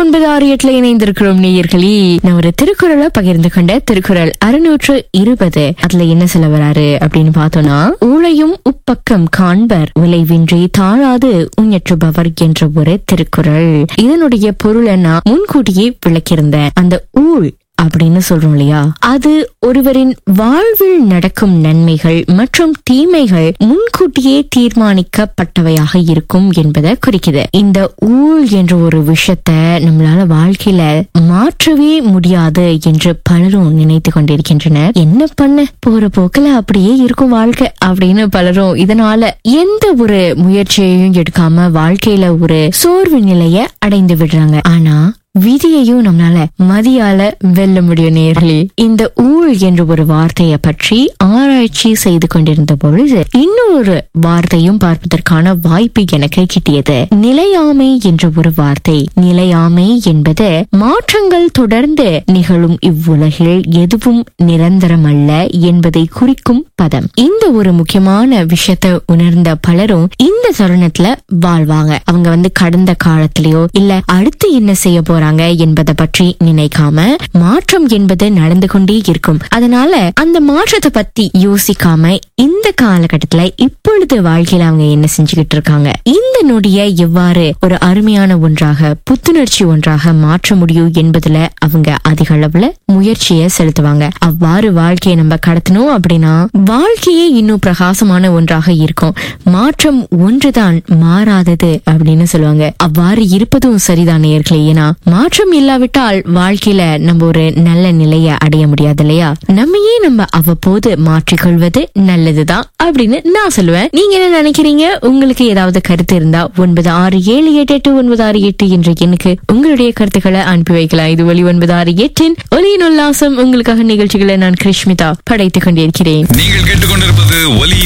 ஒன்பது ஆறு எட்டுல இணைந்திருக்கிறோம் நேயர்களே நான் ஒரு திருக்குறளை பகிர்ந்து கொண்ட திருக்குறள் அறுநூற்று இருபது அதுல என்ன சொல்ல வராரு அப்படின்னு பார்த்தோம்னா ஊழையும் உப்பக்கம் காண்பர் விளைவின்றி தாழாது உஞற்றுபவர் என்ற ஒரு திருக்குறள் இதனுடைய பொருளை நான் முன்கூட்டியே விளக்கியிருந்தேன் அந்த ஊழ் அப்படின்னு சொல்றோம் இல்லையா அது ஒருவரின் வாழ்வில் நடக்கும் நன்மைகள் மற்றும் தீமைகள் முன்கூட்டியே தீர்மானிக்கப்பட்டவையாக இருக்கும் என்பதை குறிக்குது இந்த ஊழ் என்ற ஒரு விஷயத்த நம்மளால வாழ்க்கையில மாற்றவே முடியாது என்று பலரும் நினைத்து கொண்டிருக்கின்றனர் என்ன பண்ண போற போக்குல அப்படியே இருக்கும் வாழ்க்கை அப்படின்னு பலரும் இதனால எந்த ஒரு முயற்சியையும் எடுக்காம வாழ்க்கையில ஒரு சோர்வு நிலைய அடைந்து விடுறாங்க ஆனா விதியையும் நம்மளால மதியால வெல்ல முடியும் நேர்களே இந்த ஊழ் என்ற ஒரு வார்த்தையை பற்றி ஆராய்ச்சி செய்து கொண்டிருந்த பொழுது இன்னொரு வார்த்தையும் பார்ப்பதற்கான வாய்ப்பு எனக்கு கிட்டியது நிலையாமை என்ற ஒரு வார்த்தை நிலையாமை என்பது மாற்றங்கள் தொடர்ந்து நிகழும் இவ்வுலகில் எதுவும் நிரந்தரமல்ல என்பதை குறிக்கும் பதம் இந்த ஒரு முக்கியமான விஷயத்தை உணர்ந்த பலரும் இந்த தருணத்துல வாழ்வாங்க அவங்க வந்து கடந்த காலத்திலயோ இல்ல அடுத்து என்ன செய்ய போறாங்க என்பதை பற்றி நினைக்காம மாற்றம் என்பது நடந்து கொண்டே இருக்கும் அதனால அந்த மாற்றத்தை பத்தி யோசிக்காம இந்த காலகட்டத்துல இப்பொழுது வாழ்க்கையில அவங்க என்ன செஞ்சுக்கிட்டு இருக்காங்க இந்த நொடியை எவ்வாறு ஒரு அருமையான ஒன்றாக புத்துணர்ச்சி ஒன்றாக மாற்ற முடியும் என்பதுல அவங்க அதிக அளவுல முயற்சியை செலுத்துவாங்க அவ்வாறு வாழ்க்கையை நம்ம கடத்தணும் அப்படின்னா வாழ்க்கையே இன்னும் பிரகாசமான ஒன்றாக இருக்கும் மாற்றம் ஒன்றுதான் மாறாதது அப்படின்னு சொல்லுவாங்க அவ்வாறு இருப்பதும் சரிதான் நேயர்களே ஏன்னா மாற்றம் இல்லாவிட்டால் வாழ்க்கையில நம்ம ஒரு நல்ல நிலைய அடைய முடியாது இல்லையா நம்மையே நம்ம அவ்வப்போது மாற்றிக்கொள்வது நல்லதுதான் அப்படின்னு நான் சொல்லுவேன் நீங்க என்ன நினைக்கிறீங்க உங்களுக்கு ஏதாவது கருத்து இருந்தா ஒன்பது ஆறு ஏழு எட்டு எட்டு ஒன்பது ஆறு எட்டு என்ற எண்ணுக்கு உங்களுடைய கருத்துக்களை அனுப்பி வைக்கலாம் இது ஒலி ஒன்பது ஆறு எட்டின் ஒலியின் உல்லாசம் உங்களுக்காக நிகழ்ச்சிகளை நான் கிருஷ்மிதா படைத்துக் கொண்டிருக்கிறேன் நீங்கள் கேட்டுக்கொண்டிருப்பது ஒலி